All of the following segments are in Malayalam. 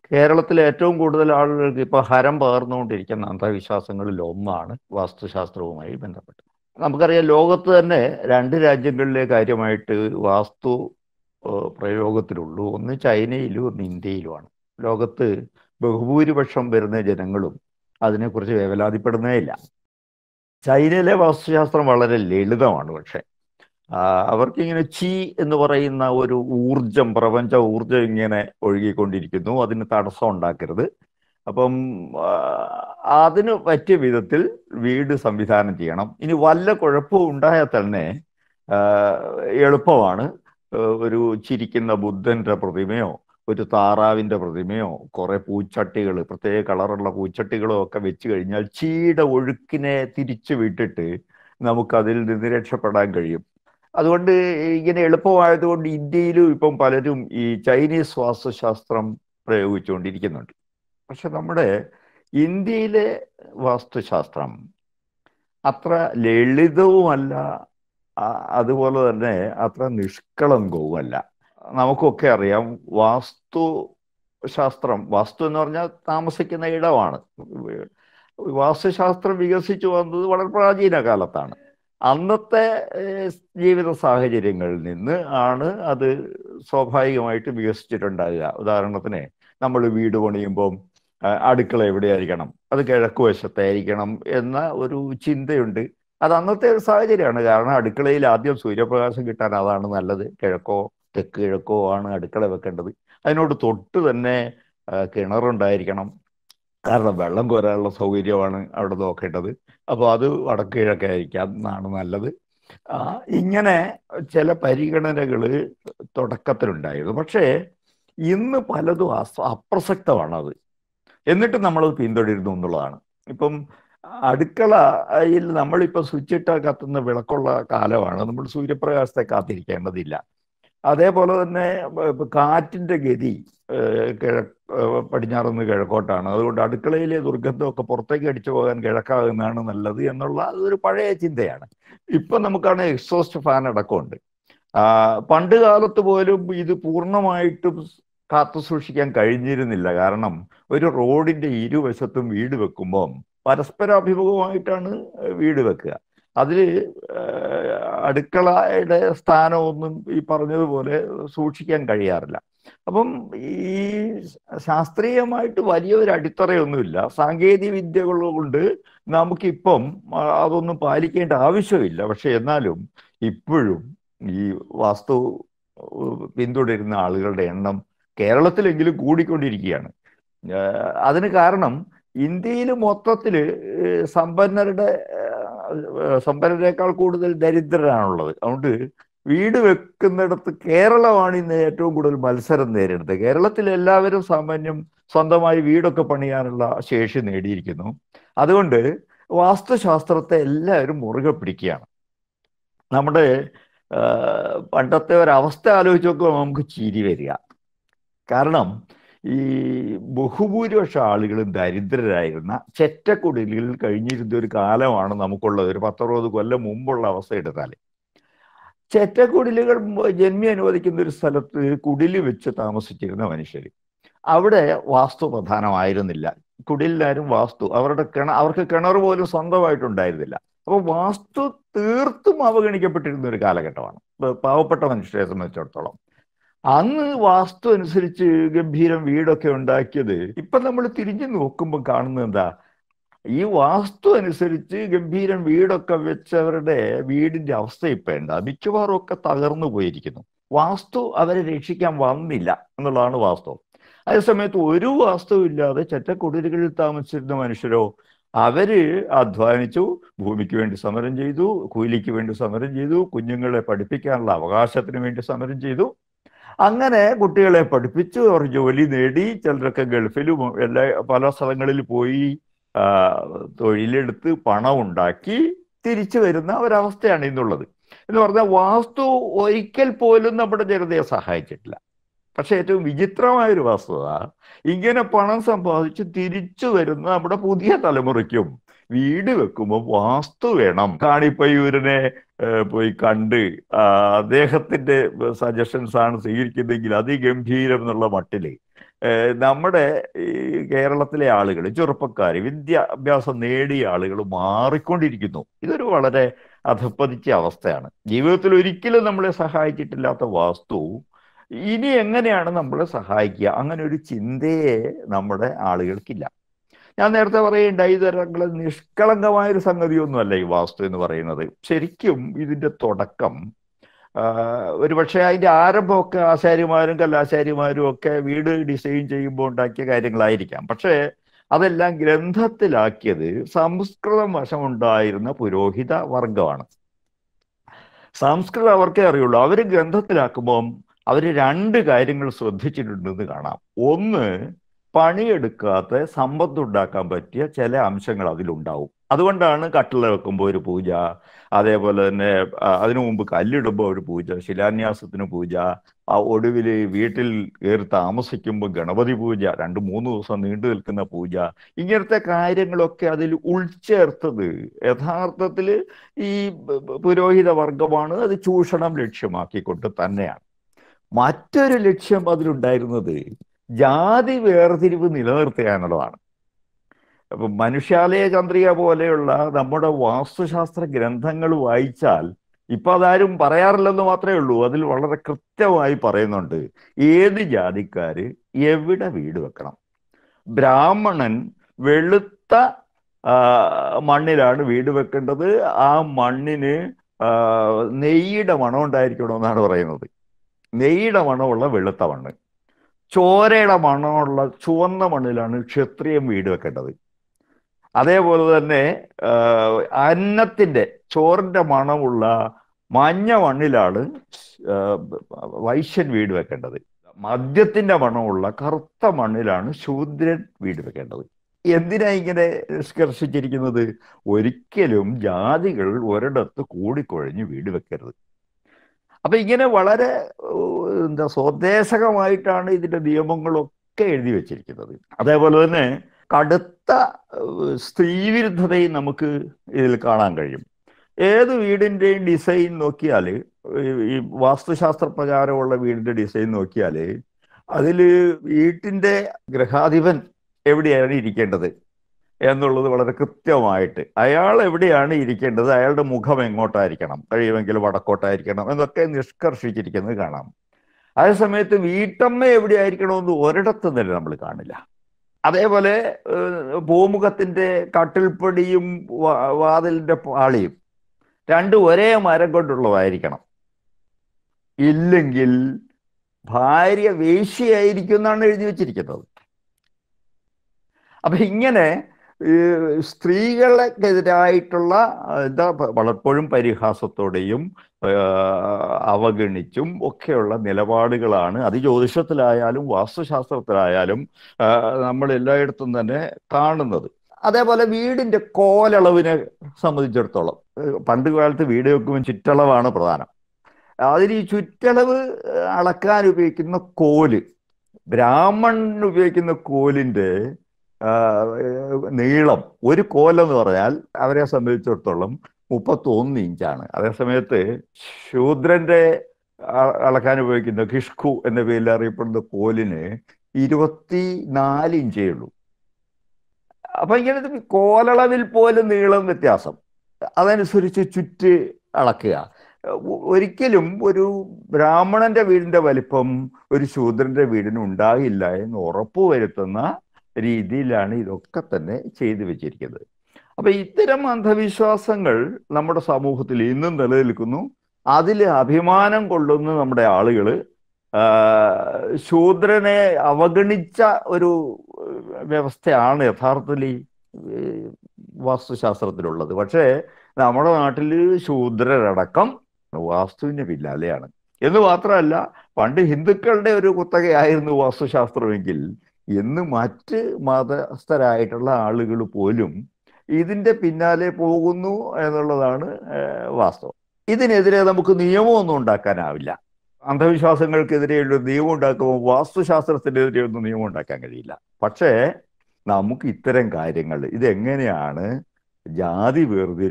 കേരളത്തിലെ ഏറ്റവും കൂടുതൽ ആളുകൾക്ക് ഇപ്പോൾ ഹരം പകർന്നുകൊണ്ടിരിക്കുന്ന അന്ധവിശ്വാസങ്ങളിൽ ഒന്നാണ് വാസ്തുശാസ്ത്രവുമായി ബന്ധപ്പെട്ട് നമുക്കറിയാം ലോകത്ത് തന്നെ രണ്ട് രാജ്യങ്ങളിലെ കാര്യമായിട്ട് വാസ്തു ഏഹ്, പ്രയോഗത്തിലുള്ളൂ ഒന്ന് ചൈനയിലും ഒന്ന് ഇന്ത്യയിലുമാണ് ലോകത്ത് ബഹുഭൂരിപക്ഷം വരുന്ന ജനങ്ങളും അതിനെക്കുറിച്ച് വേവലാതിപ്പെടുന്നേ ഇല്ല ചൈനയിലെ വാസ്തുശാസ്ത്രം വളരെ ലളിതമാണ് പക്ഷേ ആ, അവർക്കിങ്ങനെ ചി എന്ന് പറയുന്ന ഒരു ഊർജം പ്രപഞ്ച ഊർജം ഇങ്ങനെ ഒഴുകിക്കൊണ്ടിരിക്കുന്നു അതിന് തടസ്സം ഉണ്ടാക്കരുത് അപ്പം ആ, അതിന് പറ്റിയ വിധത്തിൽ വീട് സംവിധാനം ചെയ്യണം ഇനി വല്ല കുഴപ്പവും ഉണ്ടായാൽ തന്നെ ആ, എളുപ്പമാണ് ആ, ഒരു ചിരിക്കുന്ന ബുദ്ധന്റെ പ്രതിമയോ ഒരു താറാവിന്റെ പ്രതിമയോ കുറെ പൂച്ചട്ടികൾ പ്രത്യേക കളറുള്ള പൂച്ചട്ടികളോ ഒക്കെ വെച്ച് കഴിഞ്ഞാൽ ചീയുടെ ഒഴുക്കിനെ തിരിച്ചു വിട്ടിട്ട് നമുക്കതിൽ നിന്ന് രക്ഷപ്പെടാൻ കഴിയും അതുകൊണ്ട് ഇങ്ങനെ എളുപ്പമായതുകൊണ്ട് ഇന്ത്യയിലും ഇപ്പം പലരും ഈ ചൈനീസ് വാസ്തുശാസ്ത്രം പ്രയോഗിച്ചുകൊണ്ടിരിക്കുന്നുണ്ട് പക്ഷെ നമ്മുടെ ഇന്ത്യയിലെ വാസ്തുശാസ്ത്രം അത്ര ലളിതവുമല്ല ആ- അതുപോലെ തന്നെ അത്ര നിഷ്കളങ്കവുമല്ല നമുക്കൊക്കെ അറിയാം വാസ്തു ശാസ്ത്രം വാസ്തു എന്ന് പറഞ്ഞാൽ താമസിക്കുന്ന ഇടമാണ് വാസ്തുശാസ്ത്രം വികസിച്ചു വന്നത് വളരെ പ്രാചീന കാലത്താണ് അന്നത്തെ ഏഹ്, ജീവിത സാഹചര്യങ്ങളിൽ നിന്ന് ആണ് അത് സ്വാഭാവികമായിട്ട് വികസിച്ചിട്ടുണ്ടാകുക ഉദാഹരണത്തിന് നമ്മൾ വീട് പണിയുമ്പം ആ, അടുക്കള എവിടെയായിരിക്കണം അത് കിഴക്ക് വശത്തായിരിക്കണം എന്ന ഒരു ചിന്തയുണ്ട് അത് അന്നത്തെ ഒരു സാഹചര്യമാണ് കാരണം അടുക്കളയിൽ ആദ്യം സൂര്യപ്രകാശം കിട്ടാൻ അതാണ് നല്ലത് കിഴക്കോ തെക്ക് കിഴക്കോ ആണ് അടുക്കള വെക്കേണ്ടത് അതിനോട് തൊട്ട് തന്നെ ആ, കിണറുണ്ടായിരിക്കണം കാരണം വെള്ളം കോരാനുള്ള സൗകര്യമാണ് അവിടെ നോക്കേണ്ടത് അപ്പോൾ അത് വടക്ക് കിഴക്കായിരിക്കാം എന്നാണ് നല്ലത് ആ, ഇങ്ങനെ ചില പരിഗണനകൾ തുടക്കത്തിലുണ്ടായിരുന്നു പക്ഷേ ഇന്ന് പലതും അസ അപ്രസക്തമാണ് അത് എന്നിട്ട് നമ്മളത് പിന്തുടരുന്നു എന്നുള്ളതാണ് ഇപ്പം അടുക്കളയിൽ നമ്മളിപ്പോൾ സ്വിച്ച് ഇട്ടാൽ കത്തുന്ന വിളക്കുള്ള കാലമാണ് നമ്മൾ സൂര്യപ്രകാശത്തെ കാത്തിരിക്കേണ്ടതില്ല അതേപോലെ തന്നെ ഇപ്പൊ കാറ്റിന്റെ ഗതി ഏഹ്, കിഴക്ക് ഏഹ്, പടിഞ്ഞാറുനിന്ന് കിഴക്കോട്ടാണ് അതുകൊണ്ട് അടുക്കളയിലെ ദുർഗന്ധമൊക്കെ പുറത്തേക്ക് അടിച്ചു പോകാൻ കിഴക്കാകുന്നതാണ് നല്ലത് എന്നുള്ള അതൊരു പഴയ ചിന്തയാണ് ഇപ്പൊ നമുക്കാണ് എക്സോസ്റ്റ് ഫാൻ അടക്കമുണ്ട് ആ, പണ്ട് കാലത്ത് പോലും ഇത് പൂർണ്ണമായിട്ടും കാത്തു സൂക്ഷിക്കാൻ കഴിഞ്ഞിരുന്നില്ല കാരണം ഒരു റോഡിന്റെ ഇരുവശത്തും വീട് വെക്കുമ്പം പരസ്പരാഭിമുഖമായിട്ടാണ് വീട് വെക്കുക അതിൽ അടുക്കളയുടെ സ്ഥാനമൊന്നും ഈ പറഞ്ഞതുപോലെ സൂക്ഷിക്കാൻ കഴിയാറില്ല അപ്പം ഈ ശാസ്ത്രീയമായിട്ട് വലിയൊരു അടിത്തറയൊന്നുമില്ല സാങ്കേതിക വിദ്യകൾ കൊണ്ട് നമുക്കിപ്പം ആ, അതൊന്നും പാലിക്കേണ്ട ആവശ്യമില്ല പക്ഷെ എന്നാലും ഇപ്പോഴും ഈ വാസ്തു ഏഹ്, പിന്തുടരുന്ന ആളുകളുടെ എണ്ണം കേരളത്തിലെങ്കിലും കൂടിക്കൊണ്ടിരിക്കുകയാണ് ഏഹ്, അതിന് കാരണം ഇന്ത്യയിൽ മൊത്തത്തിൽ സമ്പന്നരുടെ ഏഹ്, സമ്പന്നരെക്കാൾ കൂടുതൽ ദരിദ്രരാണുള്ളത് അതുകൊണ്ട് വീട് വെക്കുന്നിടത്ത് കേരളമാണ് ഇന്ന് ഏറ്റവും കൂടുതൽ മത്സരം നേരിടുന്നത് കേരളത്തിൽ എല്ലാവരും സാമാന്യം സ്വന്തമായി വീടൊക്കെ പണിയാനുള്ള ശേഷി നേടിയിരിക്കുന്നു അതുകൊണ്ട് വാസ്തുശാസ്ത്രത്തെ എല്ലാവരും മുറുകെ പിടിക്കുകയാണ് നമ്മുടെ ആ, പണ്ടത്തെ ഒരവസ്ഥ ആലോചിച്ച് നോക്കുമ്പോൾ നമുക്ക് ചിരി വരിക കാരണം ഈ ബഹുഭൂരിപക്ഷം ആളുകളും ദരിദ്രരായിരുന്ന ചെറ്റക്കുടിലുകളിൽ കഴിഞ്ഞിരുന്ന ഒരു കാലമാണ് നമുക്കുള്ളത് ഒരു പത്തറുപത് കൊല്ലം മുമ്പുള്ള അവസ്ഥ എടുത്താൽ ചെറ്റക്കുടിലുകൾ ജന്മി അനുവദിക്കുന്ന ഒരു സ്ഥലത്ത് കുടില് വെച്ച് താമസിച്ചിരുന്ന മനുഷ്യർ അവിടെ വാസ്തു പ്രധാനമായിരുന്നില്ല കുടിലാരും വാസ്തു അവരുടെ കിണ അവർക്ക് കിണർ പോലും സ്വന്തമായിട്ടുണ്ടായിരുന്നില്ല അപ്പോൾ വാസ്തു തീർത്തും അവഗണിക്കപ്പെട്ടിരുന്ന ഒരു കാലഘട്ടമാണ് പ- പാവപ്പെട്ട മനുഷ്യരെ സംബന്ധിച്ചിടത്തോളം അന്ന് വാസ്തു അനുസരിച്ച് ഗംഭീരം വീടൊക്കെ ഉണ്ടാക്കിയത് ഇപ്പൊ നമ്മൾ തിരിഞ്ഞു നോക്കുമ്പോൾ കാണുന്നത് എന്താ ഈ വാസ്തു അനുസരിച്ച് ഗംഭീരം വീടൊക്കെ വെച്ചവരുടെ വീടിന്റെ അവസ്ഥ ഇപ്പൊ എന്താ മിക്കവാറും ഒക്കെ തകർന്നു പോയിരിക്കുന്നു വാസ്തു അവരെ രക്ഷിക്കാൻ വന്നില്ല എന്നുള്ളതാണ് വാസ്തവം അതേസമയത്ത് ഒരു വാസ്തുവും ഇല്ലാതെ ചെറ്റക്കുടിലുകളിൽ താമസിച്ചിരുന്ന മനുഷ്യരോ അവര് അധ്വാനിച്ചു ഭൂമിക്ക് വേണ്ടി സമരം ചെയ്തു കൂലിക്ക് വേണ്ടി സമരം ചെയ്തു കുഞ്ഞുങ്ങളെ പഠിപ്പിക്കാനുള്ള അവകാശത്തിന് വേണ്ടി സമരം ചെയ്തു അങ്ങനെ കുട്ടികളെ പഠിപ്പിച്ചു അവർ ജോലി നേടി ചിലരൊക്കെ ഗൾഫിലും എല്ലാ പല സ്ഥലങ്ങളിൽ പോയി ആ, തൊഴിലെടുത്ത് പണം ഉണ്ടാക്കി തിരിച്ചു വരുന്ന ഒരവസ്ഥയാണ് ഇന്നുള്ളത് എന്ന് പറഞ്ഞാൽ വാസ്തു ഒരിക്കൽ പോലും നമ്മുടെ ജനതയെ സഹായിച്ചിട്ടില്ല പക്ഷെ ഏറ്റവും വിചിത്രമായ ഒരു വസ്തുത ഇങ്ങനെ പണം സമ്പാദിച്ച് തിരിച്ചു വരുന്ന നമ്മുടെ പുതിയ തലമുറയ്ക്കും വീട് വെക്കുമ്പോൾ വാസ്തു വേണം കാണിപ്പയ്യൂരിനെ ഏഹ്, പോയി കണ്ട് ആ, അദ്ദേഹത്തിന്റെ സജഷൻസ് ആണ് സ്വീകരിക്കുന്നതെങ്കിൽ അതിഗംഭീരം എന്നുള്ള മട്ടില് ഏഹ് നമ്മുടെ ഈ കേരളത്തിലെ ആളുകൾ ചെറുപ്പക്കാർ വിദ്യാഭ്യാസം നേടിയ ആളുകൾ മാറിക്കൊണ്ടിരിക്കുന്നു ഇതൊരു വളരെ അധപ്പതിച്ച അവസ്ഥയാണ് ജീവിതത്തിൽ ഒരിക്കലും നമ്മളെ സഹായിച്ചിട്ടില്ലാത്ത വാസ്തു ഇനി എങ്ങനെയാണ് നമ്മളെ സഹായിക്കുക അങ്ങനെ ഒരു ചിന്തയെ നമ്മുടെ ആളുകൾക്കില്ല ഞാൻ നേരത്തെ പറയുണ്ടായി ഇതരങ്ങളെ നിഷ്കളങ്കമായ ഒരു സംഗതിയൊന്നുമല്ല ഈ വാസ്തു എന്ന് പറയുന്നത് ശരിക്കും ഇതിന്റെ തുടക്കം ഒരുപക്ഷെ അതിന്റെ ആരംഭമൊക്കെ ആശാരിമാരും കലാശാരിമാരും ഒക്കെ വീട് ഡിസൈൻ ചെയ്യുമ്പോൾ ഉണ്ടാക്കിയ കാര്യങ്ങളായിരിക്കാം പക്ഷേ അതെല്ലാം ഗ്രന്ഥത്തിലാക്കിയത് സംസ്കൃതം വശമുണ്ടായിരുന്ന പുരോഹിത വർഗമാണ് സംസ്കൃതം അവർക്കേ അറിയുള്ളൂ അവർ ഗ്രന്ഥത്തിലാക്കുമ്പം അവർ രണ്ട് കാര്യങ്ങൾ ശ്രദ്ധിച്ചിട്ടുണ്ടെന്ന് കാണാം ഒന്ന് പണിയെടുക്കാത്ത സമ്പത്തുണ്ടാക്കാൻ പറ്റിയ ചില അംശങ്ങൾ അതിലുണ്ടാവും അതുകൊണ്ടാണ് കട്ടില വെക്കുമ്പോൾ ഒരു പൂജ അതേപോലെ തന്നെ അതിനു മുമ്പ് കല്ലിടുമ്പോൾ ഒരു പൂജ ശിലാന്യാസത്തിന് പൂജ ആ ഒടുവിൽ വീട്ടിൽ കയറി താമസിക്കുമ്പോൾ ഗണപതി പൂജ രണ്ട് മൂന്ന് ദിവസം നീണ്ടു നിൽക്കുന്ന പൂജ ഇങ്ങനത്തെ കാര്യങ്ങളൊക്കെ അതിൽ ഉൾച്ചേർത്തത് യഥാർത്ഥത്തിൽ ഈ പുരോഹിത വർഗമാണ് അത് ചൂഷണം ലക്ഷ്യമാക്കിക്കൊണ്ട് തന്നെയാണ് മറ്റൊരു ലക്ഷ്യം അതിലുണ്ടായിരുന്നത് ജാതി വേർതിരിവ് നിലനിർത്തുക എന്നുള്ളതാണ് അപ്പം മനുഷ്യാലയ ചന്ദ്രിക പോലെയുള്ള നമ്മുടെ വാസ്തുശാസ്ത്ര ഗ്രന്ഥങ്ങൾ വായിച്ചാൽ ഇപ്പൊ അതാരും പറയാറില്ലെന്ന് മാത്രമേ ഉള്ളൂ അതിൽ വളരെ കൃത്യമായി പറയുന്നുണ്ട് ഏത് ജാതിക്കാര് എവിടെ വീട് വെക്കണം ബ്രാഹ്മണൻ വെളുത്ത മണ്ണിലാണ് വീട് വെക്കേണ്ടത് ആ മണ്ണിന് നെയ്യുടെ മണം ഉണ്ടായിരിക്കണമെന്നാണ് പറയുന്നത് നെയ്യുടെ മണമുള്ള വെളുത്ത മണ്ണ് ചോരയുടെ മണമുള്ള ചുവന്ന മണ്ണിലാണ് ക്ഷത്രിയം വീട് വെക്കേണ്ടത് അതേപോലെ തന്നെ അന്നത്തിന്റെ ചോറിന്റെ മണമുള്ള മഞ്ഞ മണ്ണിലാണ് വൈശ്യൻ വീട് വെക്കേണ്ടത് മദ്യത്തിന്റെ മണമുള്ള കറുത്ത മണ്ണിലാണ് ശൂദ്രൻ വീട് വെക്കേണ്ടത് എന്തിനാ ഇങ്ങനെ നിഷ്കർഷിച്ചിരിക്കുന്നത് ഒരിക്കലും ജാതികൾ ഒരിടത്ത് കൂടിക്കൊഴഞ്ഞ് വീട് വെക്കരുത് അപ്പൊ ഇങ്ങനെ വളരെ എന്താ സ്വദേശകമായിട്ടാണ് ഇതിന്റെ നിയമങ്ങളൊക്കെ എഴുതി വെച്ചിരിക്കുന്നത് അതേപോലെ തന്നെ കടുത്ത സ്ത്രീവിരുദ്ധതയും നമുക്ക് ഇതിൽ കാണാൻ കഴിയും ഏത് വീടിൻ്റെയും ഡിസൈൻ നോക്കിയാൽ ഈ വാസ്തുശാസ്ത്ര പ്രകാരമുള്ള വീടിന്റെ ഡിസൈൻ നോക്കിയാൽ അതിൽ വീട്ടിന്റെ ഗ്രഹാധിപൻ എവിടെയാണ് ഇരിക്കേണ്ടത് എന്നുള്ളത് വളരെ കൃത്യമായിട്ട് അയാൾ എവിടെയാണ് ഇരിക്കേണ്ടത് അയാളുടെ മുഖം എങ്ങോട്ടായിരിക്കണം കഴിയുമെങ്കിൽ വടക്കോട്ടായിരിക്കണം എന്നൊക്കെ നിഷ്കർഷിച്ചിരിക്കുന്നത് കാണാം അതേസമയത്ത് വീട്ടമ്മ എവിടെയായിരിക്കണമെന്ന് ഒരിടത്തും തന്നെ നമ്മൾ കാണില്ല അതേപോലെ പൂമുഖത്തിന്റെ കട്ടിൽപ്പടിയും വാതിലിന്റെ പാളിയും രണ്ടും ഒരേ മരം കൊണ്ടുള്ളതായിരിക്കണം ഇല്ലെങ്കിൽ ഭാര്യ വേശ്യയായിരിക്കും എന്നാണ് എഴുതി വെച്ചിരിക്കുന്നത് അപ്പൊ ഇങ്ങനെ സ്ത്രീകൾക്കെതിരായിട്ടുള്ള എന്താ പലപ്പോഴും പരിഹാസത്തോടെയും അവഗണിച്ചും ഒക്കെയുള്ള നിലപാടുകളാണ് അത് ജ്യോതിഷത്തിലായാലും വാസ്തുശാസ്ത്രത്തിലായാലും നമ്മൾ എല്ലായിടത്തും തന്നെ കാണുന്നത് അതേപോലെ വീടിന്റെ കോലളവിനെ സംബന്ധിച്ചിടത്തോളം പണ്ട് കാലത്ത് വീട് വെക്കുമ്പോൾ ചുറ്റളവാണ് പ്രധാനം അതിന് ഈ ചുറ്റളവ് അളക്കാൻ ഉപയോഗിക്കുന്ന കോല് ബ്രാഹ്മണൻ ഉപയോഗിക്കുന്ന കോലിന്റെ നീളം ഒരു കോലെന്ന് പറഞ്ഞാൽ അവരെ സംബന്ധിച്ചിടത്തോളം മുപ്പത്തൊന്ന് ഇഞ്ചാണ് അതേസമയത്ത് ശൂദ്രന്റെ അളക്കാൻ ഉപയോഗിക്കുന്ന കിഷ്കു എന്ന പേരിൽ അറിയപ്പെടുന്ന കോലിന് ഇരുപത്തി നാല് ഇഞ്ചേ ഉള്ളൂ അപ്പൊ ഇങ്ങനെ കോലളവിൽ പോലും നീളം വ്യത്യാസം അതനുസരിച്ച് ചുറ്റ് അളക്കുക ഒരിക്കലും ഒരു ബ്രാഹ്മണന്റെ വീടിന്റെ വലിപ്പം ഒരു ശൂദ്രന്റെ വീടിന് ഉണ്ടാകില്ല എന്ന് ഉറപ്പുവരുത്തുന്ന രീതിയിലാണ് ഇതൊക്കെ തന്നെ ചെയ്തു വെച്ചിരിക്കുന്നത് അപ്പൊ ഇത്തരം അന്ധവിശ്വാസങ്ങൾ നമ്മുടെ സമൂഹത്തിൽ ഇന്നും നിലനിൽക്കുന്നു അതിൽ അഭിമാനം കൊള്ളുന്ന നമ്മുടെ ആളുകൾ ശൂദ്രനെ അവഗണിച്ച ഒരു വ്യവസ്ഥയാണ് യഥാർത്ഥത്തിൽ ഈ വാസ്തുശാസ്ത്രത്തിലുള്ളത് പക്ഷേ നമ്മുടെ നാട്ടിൽ ശൂദ്രരടക്കം വാസ്തുവിന്റെ പിന്നാലെയാണ് എന്ന് മാത്രമല്ല പണ്ട് ഹിന്ദുക്കളുടെ ഒരു കുത്തകയായിരുന്നു വാസ്തുശാസ്ത്രമെങ്കിൽ ഇന്ന് മറ്റ് മതസ്ഥരായിട്ടുള്ള ആളുകൾ പോലും ഇതിന്റെ പിന്നാലെ പോകുന്നു എന്നുള്ളതാണ് വാസ്തവം ഇതിനെതിരെ നമുക്ക് നിയമമൊന്നും ഉണ്ടാക്കാനാവില്ല അന്ധവിശ്വാസങ്ങൾക്കെതിരെയുള്ള നിയമം ഉണ്ടാക്കുമ്പോൾ വാസ്തുശാസ്ത്രത്തിനെതിരെ ഒന്നും നിയമം ഉണ്ടാക്കാൻ കഴിയില്ല പക്ഷേ നമുക്ക് ഇത്തരം കാര്യങ്ങൾ ഇതെങ്ങനെയാണ് ജാതി വേർതിരി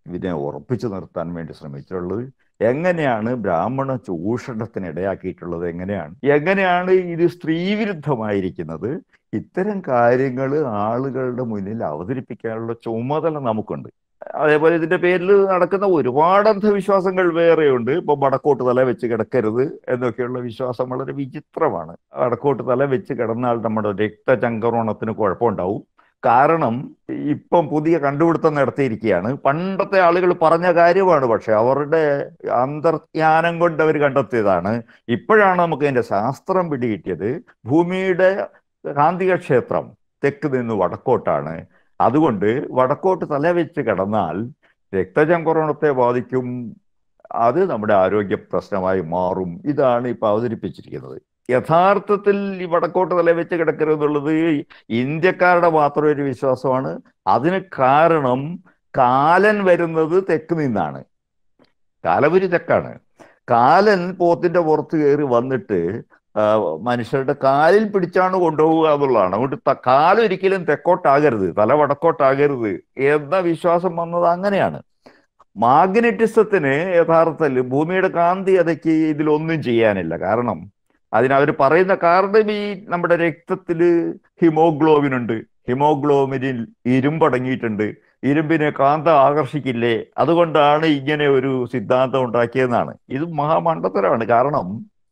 ഇതിനെ ഉറപ്പിച്ചു നിർത്താൻ വേണ്ടി ശ്രമിച്ചിട്ടുള്ളത് എങ്ങനെയാണ് ബ്രാഹ്മണ ചൂഷണത്തിന് ഇടയാക്കിയിട്ടുള്ളത് എങ്ങനെയാണ് എങ്ങനെയാണ് ഇത് സ്ത്രീവിരുദ്ധമായിരിക്കുന്നത് ഇത്തരം കാര്യങ്ങൾ ആളുകളുടെ മുന്നിൽ അവതരിപ്പിക്കാനുള്ള ചുമതല നമുക്കുണ്ട് അതേപോലെ ഇതിന്റെ പേരിൽ നടക്കുന്ന ഒരുപാട് അന്ധവിശ്വാസങ്ങൾ വേറെയുണ്ട് ഇപ്പൊ വടക്കോട്ട് തല വെച്ച് കിടക്കരുത് എന്നൊക്കെയുള്ള വിശ്വാസം വളരെ വിചിത്രമാണ് വടക്കോട്ട് തല വെച്ച് കിടന്നാൽ നമ്മുടെ രക്തചംക്രമണത്തിന് കുഴപ്പമുണ്ടാവും കാരണം ഇപ്പം പുതിയ കണ്ടുപിടുത്തം നടത്തിയിരിക്കുകയാണ് പണ്ടത്തെ ആളുകൾ പറഞ്ഞ കാര്യമാണ് പക്ഷെ അവരുടെ അന്തർജ്ഞാനം കൊണ്ട് അവർ കണ്ടെത്തിയതാണ് ഇപ്പോഴാണ് നമുക്ക് അതിന്റെ ശാസ്ത്രം പിടികിട്ടിയത് ഭൂമിയുടെ കാന്തിക ക്ഷേത്രം തെക്ക് നിന്ന് വടക്കോട്ടാണ് അതുകൊണ്ട് വടക്കോട്ട് തല വെച്ച് കിടന്നാൽ രക്തചംക്രമണത്തെ ബാധിക്കും അത് നമ്മുടെ ആരോഗ്യ പ്രശ്നമായി മാറും ഇതാണ് ഇപ്പൊ അവതരിപ്പിച്ചിരിക്കുന്നത് യഥാർത്ഥത്തിൽ ഈ വടക്കോട്ട് തല വെച്ച് കിടക്കരുതെന്നുള്ളത് ഇന്ത്യക്കാരുടെ മാത്രം ഒരു വിശ്വാസമാണ് അതിന് കാരണം കാലൻ വരുന്നത് തെക്ക് നിന്നാണ് കാലപുരി തെക്കാണ് കാലൻ പോത്തിന്റെ പുറത്ത് കയറി വന്നിട്ട് മനുഷ്യരുടെ കാലിൽ പിടിച്ചാണ് കൊണ്ടുപോവുക എന്നുള്ളതാണ് അതുകൊണ്ട് കാലൊരിക്കലും തെക്കോട്ടാകരുത് തല വടക്കോട്ടാകരുത് എന്ന വിശ്വാസം വന്നത് അങ്ങനെയാണ് മാഗ്നറ്റിസത്തിന് യഥാർത്ഥത്തിൽ ഭൂമിയുടെ കാന്തി അതൊക്കെ ഇതിലൊന്നും ചെയ്യാനില്ല കാരണം അതിനവർ പറയുന്ന കാരണം ഈ നമ്മുടെ രക്തത്തിൽ ഹിമോഗ്ലോബിൻ ഉണ്ട് ഹിമോഗ്ലോബിനിൽ ഇരുമ്പടങ്ങിയിട്ടുണ്ട് ഇരുമ്പിനെ കാന്ത ആകർഷിക്കില്ലേ അതുകൊണ്ടാണ് ഇങ്ങനെ ഒരു സിദ്ധാന്തം ഉണ്ടാക്കിയതെന്നാണ് ഇത് മഹാമണ്ഡത്തരമാണ് കാരണം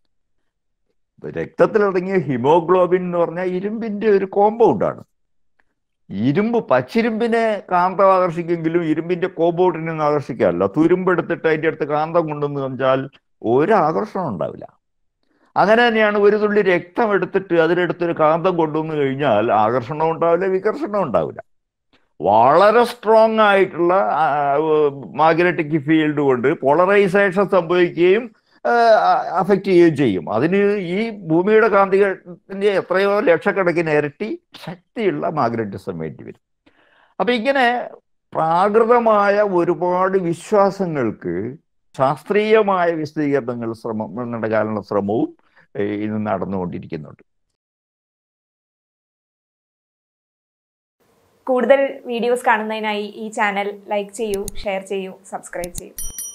രക്തത്തിലടങ്ങിയ ഹിമോഗ്ലോബിൻ എന്ന് പറഞ്ഞാൽ ഇരുമ്പിന്റെ ഒരു കോമ്പൗണ്ടാണ് ഇരുമ്പ് പച്ചിരുമ്പിനെ കാന്തം ആകർഷിക്കെങ്കിലും ഇരുമ്പിന്റെ കോമ്പൗണ്ടിനൊന്നും ആകർഷിക്കാമല്ല തുരുമ്പെടുത്തിട്ട് അതിൻ്റെ അടുത്ത് കാന്തം കൊണ്ടുവന്ന് വെച്ചാൽ ഒരു ആകർഷണം ഉണ്ടാവില്ല അങ്ങനെ തന്നെയാണ് ഒരു തുള്ളി രക്തം എടുത്തിട്ട് അതിനെടുത്തൊരു കാന്തം കൊണ്ടുവന്നു കഴിഞ്ഞാൽ ആകർഷണം ഉണ്ടാവില്ല വികർഷണം ഉണ്ടാവില്ല വളരെ സ്ട്രോങ് ആയിട്ടുള്ള മാഗ്നറ്റിക് ഫീൽഡ് കൊണ്ട് പോളറൈസേഷൻ സംഭവിക്കുകയും അഫക്റ്റ് ചെയ്യുകയും ചെയ്യും അതിന് ഈ ഭൂമിയുടെ കാന്തികത്തിന്റെ എത്രയോ ലക്ഷക്കണക്കിന് ഇരട്ടി ശക്തിയുള്ള മാഗ്നറ്റിസം വേണ്ടി വരും അപ്പൊ ഇങ്ങനെ പ്രാകൃതമായ ഒരുപാട് വിശ്വാസങ്ങൾക്ക് ശാസ്ത്രീയമായ വിശദീകരണങ്ങൾ ശ്രമം നടക്കാനുള്ള ശ്രമവും ഇന്ന് നടന്നുകൊണ്ടിരിക്കുന്നുണ്ട് കൂടുതൽ വീഡിയോസ് കാണുന്നതിനായി ഈ ചാനൽ ലൈക്ക് ചെയ്യൂ ഷെയർ ചെയ്യൂ സബ്സ്ക്രൈബ് ചെയ്യൂ